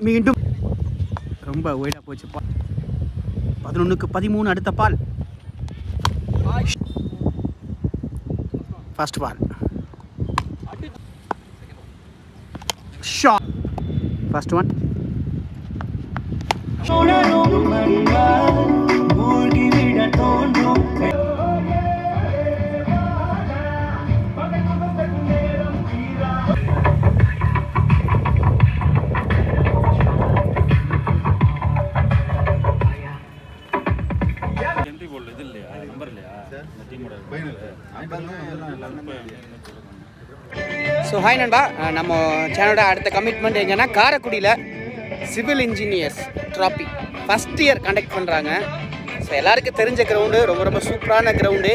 மீண்டும் ரொம்ப ஒயிடாக போச்சு பால் பதினொன்றுக்கு பதிமூணு அடுத்த ball first ball shot first one entry போல் இது இல்லையா நம்பர் இல்லையா இந்த டீமோட ஸோ ஹாய் நண்பா அஹ் நம்ம சேனலோட அடுத்த கமிட்மெண்ட் எங்கன்னா காரைக்குடியில் civil engineers trophy first year conduct பண்ணுறாங்க ஸோ எல்லாருக்கும் தெரிஞ்ச கிரவுண்டு ரொம்ப ரொம்ப சூப்பரான ground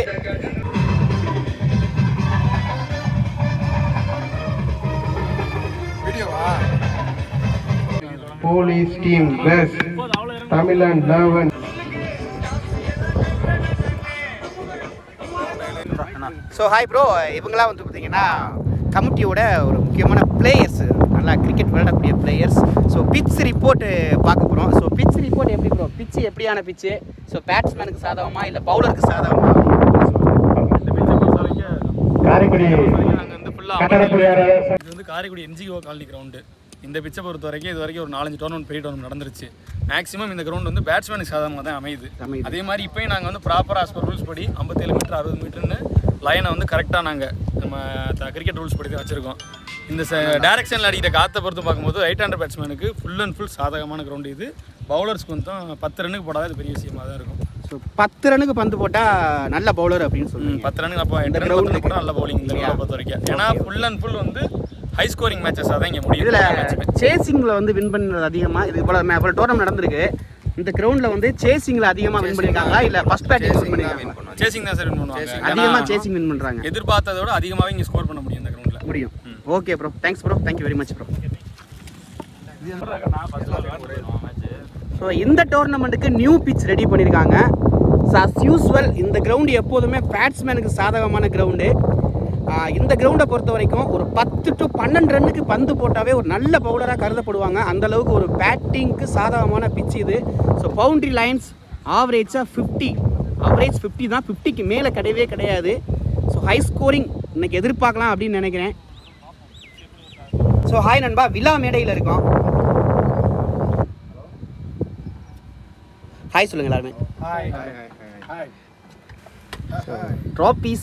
Police team best. Tamil and Lavan. So hi bro இவங்களாம் வந்து பார்த்தீங்கன்னா கமிட்டியோட ஒரு முக்கியமான பிளேயர்ஸ் நல்லா கிரிக்கெட் விளையாடக்கூடிய பிளேயர்ஸ் ஸோ பிச் ரிப்போர்ட்டு பார்க்க போகிறோம் ஸோ பிச் ரிப்போர்ட் எப்படி ப்ரோ பிச்சு எப்படியான பிச்சு ஸோ பேட்ஸ்மேனுக்கு சாதகமா இல்லை பவுலருக்கு சாதகமா காரைக்குடி நாங்கள் வந்து ஃபுல்லாக கட்டடப்பொறியாளர் இது வந்து காரைக்குடி என்ஜிஓ காலனி கிரவுண்டு இந்த பிச்சை பொறுத்த வரைக்கும் இது வரைக்கும் ஒரு நாலஞ்சு டோர்னமெண்ட் பெரிய டோர்னமெண்ட் நடந்துருச்சு மேக்ஸிமம் இந்த கிரவுண்ட் வந்து பேட்ஸ்மேனுக்கு சாதகமாக தான் அமையுது அமையுது. அதே மாதிரி இப்போயும் நாங்கள் வந்து ப்ராப்பராக ஆஸ் பர் ரூல்ஸ் படி ஐம்பத்தேழு மீட்டர் அறுபது மீட்டர்னு லைனை வந்து கரெக்டாக நாங்கள் நம்ம கிரிக்கெட் ரூல்ஸ் படி தான் வச்சுருக்கோம் இந்த டேரக்ஷனில் அடிக்கிற காற்றை பொறுத்து பார்க்கும்போது ரைட் ஹேண்டர் பேட்ஸ்மேனுக்கு ஃபுல் அண்ட் ஃபுல் சாதகமான கிரவுண்டு இது பவுலர்ஸ்க்கு வந்து பத்து ரன்னுக்கு போடாத இது பெரிய விஷயமா தான் இருக்கும் ஸோ பத்து ரனுக்கு பந்து போட்டால் நல்ல பவுலர் அப்படின்னு ம், சொல்லுங்க பத்து ரன்னுக்கு அப்போ எட்டு ரன் பத்து run கூட நல்ல பவுலிங் இந்த ground பொறுத்த வரைக்கும் ஏன்னா ஃபுல் அண்ட் ஃபுல் வந்து ஹை ஸ்கோரிங் மேட்சஸ் அதான் இங்கே முடியும் இதில் எல்லா match-உமே. சேசிங்கில் வந்து வின் பண்ணுறது அதிகமாக இது இவ்வளோ இவ்வளோ டோர்னமெண்ட் நடந்திருக்கு இந்த கிரவுண்டில் வந்து சேசிங்கில் அதிகமாக வின் பண்ணியிருக்காங்களா இல்லை ஃபர்ஸ்ட் பேட்டிங் வின் பண்ணியிருக்காங்க சேசிங் தான் சார் வின் பண்ணுவாங்க அதிகமாக ஏன்னா சேசிங் வின் பண்ணுறாங்க எதிர்பார்த்ததை விட அதிகமாகவே இங்கே ஸ்கோர் பண்ண முடியும் இந்த கிரவுண்டில் முடியும் okay bro thanks bro thank you very much bro so இந்த டோர்னமெண்ட்டுக்கு நியூ பிச் ரெடி பண்ணியிருக்காங்க ஸோ அஸ் யூஸ்வல் இந்த கிரவுண்டு எப்போதுமே பேட்ஸ்மேனுக்கு சாதகமான கிரவுண்டு இந்த கிரவுண்டை பொறுத்த வரைக்கும் ஒரு பத்து டு பன்னெண்டு ரன்னுக்கு பந்து போட்டாவே ஒரு நல்ல பவுலராக கருதப்படுவாங்க அந்த அளவுக்கு ஒரு பேட்டிங்க்கு சாதகமான பிச் இது ஸோ பவுண்ட்ரி லைன்ஸ் ஆவரேஜாக ஃபிஃப்டி ஆவரேஜ் ஃபிஃப்டி தான் ஃபிஃப்டிக்கு மேலே கிடையவே கிடையாது ஸோ ஹை ஸ்கோரிங் இன்னைக்கு எதிர்பார்க்கலாம் அப்படின்னு நினைக்கிறேன் ஸோ ஹாய் நண்பா விழா மேடையில் இருக்கோம் ஹாய் சொல்லுங்க எல்லாருமே ட்ராபீஸ்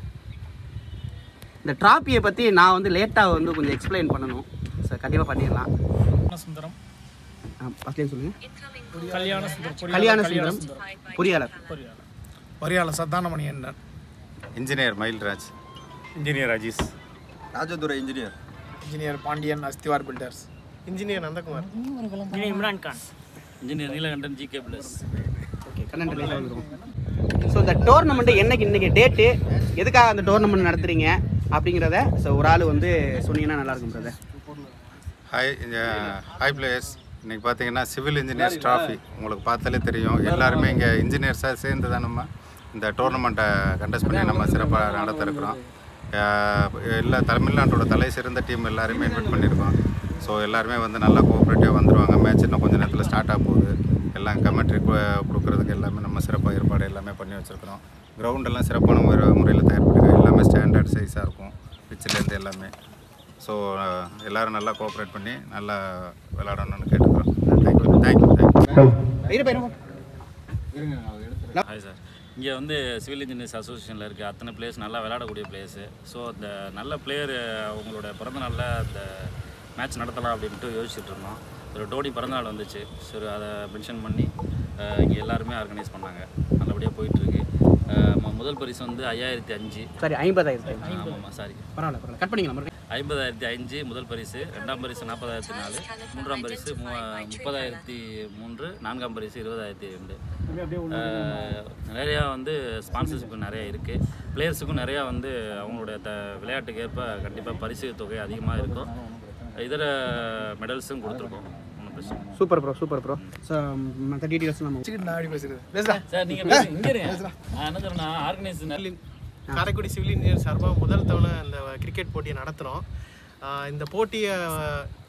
இந்த ட்ராபியை பற்றி நான் வந்து லேட்டாக வந்து கொஞ்சம் எக்ஸ்பிளைன் பண்ணணும் சார் கண்டிப்பாக பண்ணிடலாம் சுந்தரம் ஃபஸ்ட்லேயும் சொல்லுங்கள் கல்யாண சுந்தரம் கல்யாண சுந்தரம் பொறியாளர் பொறியாளர் சத்தானமணி என்ன engineer Mayilraj engineer Aziz Rajadurai engineer engineer Pandian Asthivar builders engineer Nandakumar engineer Neelakandan G K plus okay Kannan லைட்டாக வந்துடும் ஸோ இந்த டோர்னமெண்ட்டு என்னைக்கு இன்றைக்கி டேட்டு எதுக்காக அந்த டோர்னமெண்ட் நடத்துறீங்க அப்படிங்கிறத ஸோ ஒரு ஆள் வந்து சொன்னீங்கன்னா நல்லாயிருக்கும் பிரதர் ஹாய் ஹாய் பிளேயர்ஸ் இன்னைக்கு பார்த்தீங்கன்னா சிவில் இன்ஜினியர்ஸ் ட்ராஃபி உங்களுக்கு பார்த்தாலே தெரியும் எல்லாருமே இங்கே இன்ஜினியர்ஸாக சேர்ந்து தான் நம்ம இந்த டோர்னமெண்ட்டை கண்டஸ்ட் பண்ணி நம்ம சிறப்பாக நடத்த இருக்கிறோம் எல்லா தமிழ்நாட்டோட தலை சிறந்த டீம் எல்லாருமே இன்வைட் பண்ணியிருக்கோம் ஸோ எல்லாருமே வந்து நல்லா கோஆப்ரேட்டிவாக வந்துடுவாங்க மேட்ச் இன்னும் கொஞ்சம் நேரத்தில் ஸ்டார்ட் ஆக போகுது எல்லாம் கமெண்ட்ரி கொடுக்குறதுக்கு எல்லாமே நம்ம சிறப்பாக ஏற்பாடு எல்லாமே பண்ணி வச்சுருக்கிறோம் கிரவுண்டெல்லாம் சிறப்பான முறை முறையில் தயார் பண்ணிருக்கோம் எல்லாமே ஸ்டாண்டர்ட் சைஸாக இருக்கும் பிச்சிலேருந்து எல்லாமே ஸோ எல்லோரும் நல்லா கோஆப்ரேட் பண்ணி நல்லா விளையாடணும்னு கேட்டுக்கிறோம் தேங்க்யூ தேங்க்யூ தேங்க்யூ இரு பையன் ஹாய் சார் இங்கே வந்து சிவில் இன்ஜினியர்ஸ் அசோசியேஷனில் இருக்க அத்தனை பிளேயர்ஸ் நல்லா விளையாடக்கூடிய பிளேயர்ஸு ஸோ அந்த நல்ல பிளேயர் அவங்களோட பிறந்த நாளில் அந்த மேட்ச் நடத்தலாம் அப்படின்ட்டு யோசிச்சுட்டு இருந்தோம் ஒரு டோனி பிறந்தநாள் வந்துச்சு சரி அதை மென்ஷன் பண்ணி அஹ், இங்கே எல்லாருமே ஆர்கனைஸ் பண்ணாங்க நல்லபடியாக போயிட்டுருக்கு முதல் பரிசு வந்து ஐயாயிரத்தி அஞ்சு சரி ஐம்பதாயிரத்து ஆமாம் சாரி பரவாயில்ல பரவாயில்ல கட் பண்ணிக்கலாம் மறுபடியும் ஐம்பதாயிரத்தி அஞ்சு முதல் பரிசு ரெண்டாம் பரிசு நாற்பதாயிரத்தி நாலு மூன்றாம் பரிசு மூ முப்பதாயிரத்தி மூன்று நான்காம் பரிசு இருபதாயிரத்தி ரெண்டு அஹ், நிறையா வந்து ஸ்பான்சர்ஷிப் நிறையா இருக்குது பிளேயர்ஸுக்கும் நிறையா வந்து அவங்களுடைய த விளையாட்டுக்கு ஏற்ப கண்டிப்பாக பரிசு தொகை அதிகமாக இருக்கும் இதர மெடல்ஸும் கொடுத்துருக்கோம் ஒன்றும் பிரச்சனை இல்லை. Super bro super bro so மற்ற டீட்டெயில்ஸ் நம்ம நான் அப்படி பேசுறது பேசுடா சார் நீங்கள் இங்கே இருங்க நான் என்ன சொல்றேன்னா ஆர்கனைஸ் காரைக்குடி சிவில் இன்ஜினியர் சார்பாக முதல் தவணை அந்த கிரிக்கெட் போட்டியை நடத்துகிறோம் இந்த போட்டியை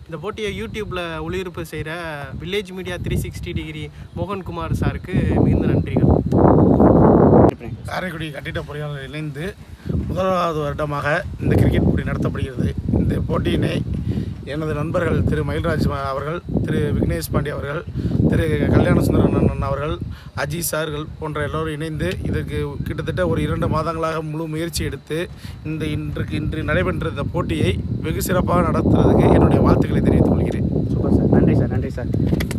இந்த போட்டியை யூடியூப்பில் ஒளிபரப்பு செய்கிற village media three sixty degree Mohankumar சாருக்கு மிகுந்த நன்றிகள் காரைக்குடி கட்டிட பொறியாளர் இணைந்து முதலாவது வருடமாக இந்த கிரிக்கெட் போட்டி நடத்தப்படுகிறது இந்த போட்டியினை எனது நண்பர்கள் திரு மயில்ராஜ் அவர்கள் திரு விக்னேஷ் பாண்டி அவர்கள் திரு கல்யாண சுந்தரன் அண்ணன் அவர்கள் அஜி சார்கள் போன்ற எல்லோரும் இணைந்து இதற்கு கிட்டத்தட்ட ஒரு இரண்டு மாதங்களாக முழு முயற்சி எடுத்து இந்த இன்றைக்கு இன்று நடைபெற்ற இந்த போட்டியை வெகு சிறப்பாக நடத்துறதுக்கு என்னுடைய வாழ்த்துக்களை தெரிவித்துக் கொள்கிறேன் சூப்பர் சார் நன்றி சார் நன்றி சார்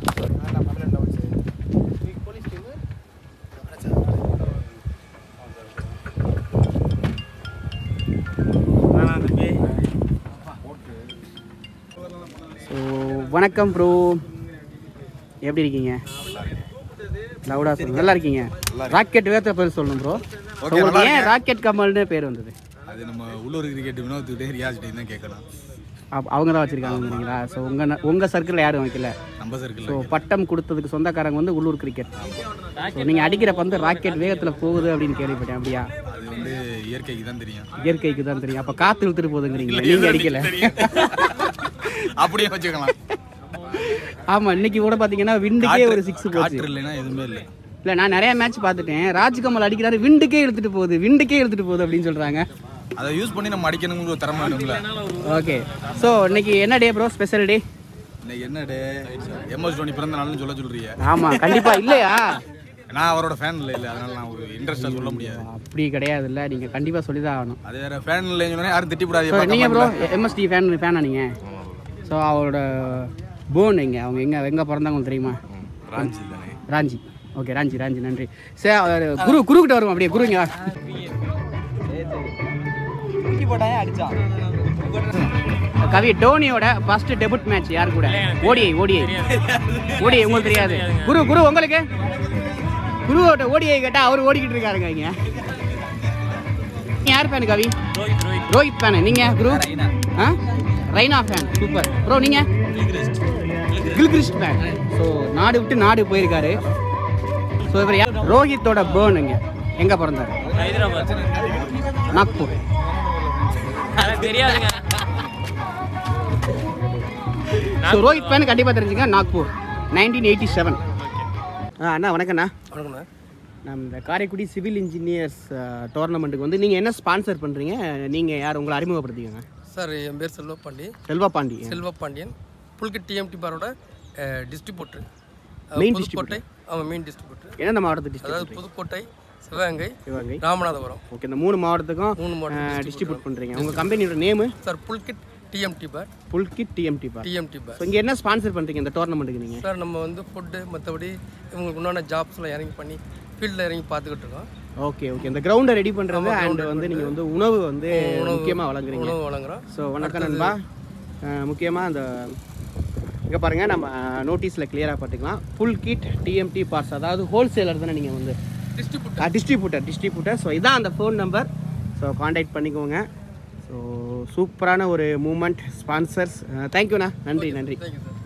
ஸோ வணக்கம் ப்ரோ எப்படி இருக்கீங்க லவுடா சொல்லுங்க நல்லா இருக்கீங்க ராக்கெட் வேத்த பேர் சொல்லணும் ப்ரோ உங்களுக்கு ஏன் ராக்கெட் கமல்னு பேர் வந்தது அது நம்ம உள்ளூர் கிரிக்கெட் வினோத்துக்கிட்டே ரியாஸ்கிட்டே தான் கேட்கலாம் அப்- அவங்க தான் வச்சுருக்காங்கங்களா ஸோ உங்கள் உங்கள் சர்க்கிளில் யாரும் வைக்கல நம்ம சர்க்கிள் ஸோ பட்டம் கொடுத்ததுக்கு சொந்தக்காரங்க வந்து உள்ளூர் கிரிக்கெட் ஸோ நீங்கள் அடிக்கிற பந்து ராக்கெட் வேகத்தில் போகுது அப்படின்னு கேள்விப்பட்டேன் அப்படியா அது வந்து இயற்கைக்கு தான் தெரியும் இயற்கைக்கு தான் தெரியும் அப்போ காற்று இழுத்துட்டு போகுதுங்கிறீங்க நீங்கள் அடிக்கல அப்படியே வச்சுக்கலாம் ஆமாம் இன்னைக்கு கூட பார்த்தீங்கன்னா விண்டுக்கே ஒரு சிக்ஸ் போச்சு காற்று இல்லைன்னா எதுவுமே இல்லை இல்லை நான் நிறைய மேட்ச் பார்த்துட்டேன் ராஜ்கமல் அடிக்கிறாரு விண்டுக்கே இழுத்துட்டு போகுது விண்டுக்கே இழுத்துட்டு போகுது அப்படின்னு சொல்கிறாங்க அதை யூஸ் பண்ணி நம்ம அடிக்கணுங்கிற ஒரு திறமை வேணும்ல ஓகே ஸோ இன்னைக்கு என்ன டே ப்ரோ ஸ்பெஷல் டே இன்னைக்கு என்ன டே எம்எஸ் தோனி பிறந்த நாள்னு சொல்ல சொல்றீங்க ஆமாம் கண்டிப்பாக இல்லையா நான் அவரோட ஃபேன் இல்லை இல்லை அதனால நான் ஒரு இன்ட்ரெஸ்டாக சொல்ல முடியாது அப்படி கிடையாது இல்லை நீங்கள் கண்டிப்பாக சொல்லி தான் ஆகணும் அது வேற ஃபேன் இல்லைன்னு சொன்னா யாரும் திட்டி ஸோ விடாதீங்க நீங்கள் ப்ரோ எம்எஸ்டி ஃபேன் ஃபேனா நீங்கள் ஸோ அவரோட போன் எங்க அவங்க எங்கே எங்கே பிறந்தாங்க தெரியுமா ராஞ்சி தானே ராஞ்சி ஓகே ராஞ்சி ராஞ்சி நன்றி சரி அவர் குரு குரு கிட்ட வருவோம் அப்படியே குருங்க கவி டோனியோட ஃபர்ஸ்ட் டெபுட் மேட்ச் யார் கூட ஓடிஐ ஓடிஐ ஓடிஐ உங்களுக்கு தெரியாது குரு குரு உங்களுக்கு குருவோட ஓடிஐ கேட்டா அவர் ஓடிக்கிட்டு இருக்காருங்க இங்க நீங்க யார் ஃபேன் கவி ரோஹித் ஃபேன் நீங்க குரு ஆ ரைனா ஃபேன் சூப்பர் ப்ரோ நீங்க கில்கிரிஸ்ட் ஃபேன் ஸோ நாடு விட்டு நாடு போயிருக்காரு ஸோ இவர் யார் ரோஹித்தோட பேர்னுங்க எங்க பிறந்தாரு ஹைதராபாத் நாக்பூர் எனக்கு தெரியாதுங்க ஸோ ரோஹித் ஃபேன் கண்டிப்பாக தெரிஞ்சுங்க நாக்பூர் நைன்டீன் எயிட்டி செவன் அண்ணா வணக்கண்ணா வணக்கண்ணா நம்ம இந்த காரைக்குடி சிவில் இன்ஜினியர்ஸ் டோர்னமெண்ட்டுக்கு வந்து நீங்கள் என்ன ஸ்பான்சர் பண்ணுறீங்க நீங்கள் யார் உங்களை அறிமுகப்படுத்திக்கோங்க சார் என் பேர் செல்வப்பாண்டி செல்வா பாண்டி செல்வப்பாண்டியன் புல்கட் டிஎம்டி பாரோட டிஸ்ட்ரிபியூட்டர் Main புதுக்கோட்டை ஆமாம் மெயின் டிஸ்ட்ரிபியூட்டர் எந்தெந்த மாவட்டத்துக்கு அதாவது டிஸ்ட்ரிபியூட் புதுக்கோட்டை சிவகங்கை சிவகங்கை ராமநாதபுரம் ஓகே இந்த மூணு மாவட்டத்துக்கும் மூணு மாவட்டம் டிஸ்ட்ரிபியூட் பண்ணுறீங்க உங்கள் கம்பெனியோட name sir Pulkit TMT bar Pulkit TMT பா டிஎம்டி பார் ஸோ இங்கே என்ன ஸ்பான்சர் பண்ணுறீங்க இந்த டோர்னமெண்ட்டுக்கு நீங்கள் சார் நம்ம வந்து ஃபுட்டு மற்றபடி இவங்களுக்கு உண்டான ஜாப்ஸ்லாம் இறங்கி பண்ணி ஃபீல்டில் இறங்கி பார்த்துக்கிட்டு இருக்கோம் ஓகே ஓகே இந்த கிரவுண்டை ரெடி பண்ணுறது அண்ட் வந்து நீங்கள் வந்து உணவு வந்து முக்கியமாக வழங்குறீங்க உணவு வழங்குறோம் ஸோ வணக்கம் நண்பா முக்கியமாக அந்த இங்கே பாருங்கள் நம்ம நோட்டீஸில் கிளியராக பார்த்துக்கலாம் ஃபுல் கிட் டிஎம்டி பார்ட்ஸ் அதாவது ஹோல்சேலர் தானே நீங்கள் வந்து டிஸ்ட்ரிபியூட்டர் டிஸ்ட்ரிபியூட்டர் டிஸ்ட்ரிபியூட்டர் ஸோ இதான் அந்த ஃபோன் நம்பர் ஸோ காண்டாக்ட் பண்ணிக்கோங்க ஸோ சூப்பரான ஒரு மூமெண்ட் ஸ்பான்சர்ஸ் தேங்க்யூண்ணா நன்றி நன்றி தேங்க்யூ சார்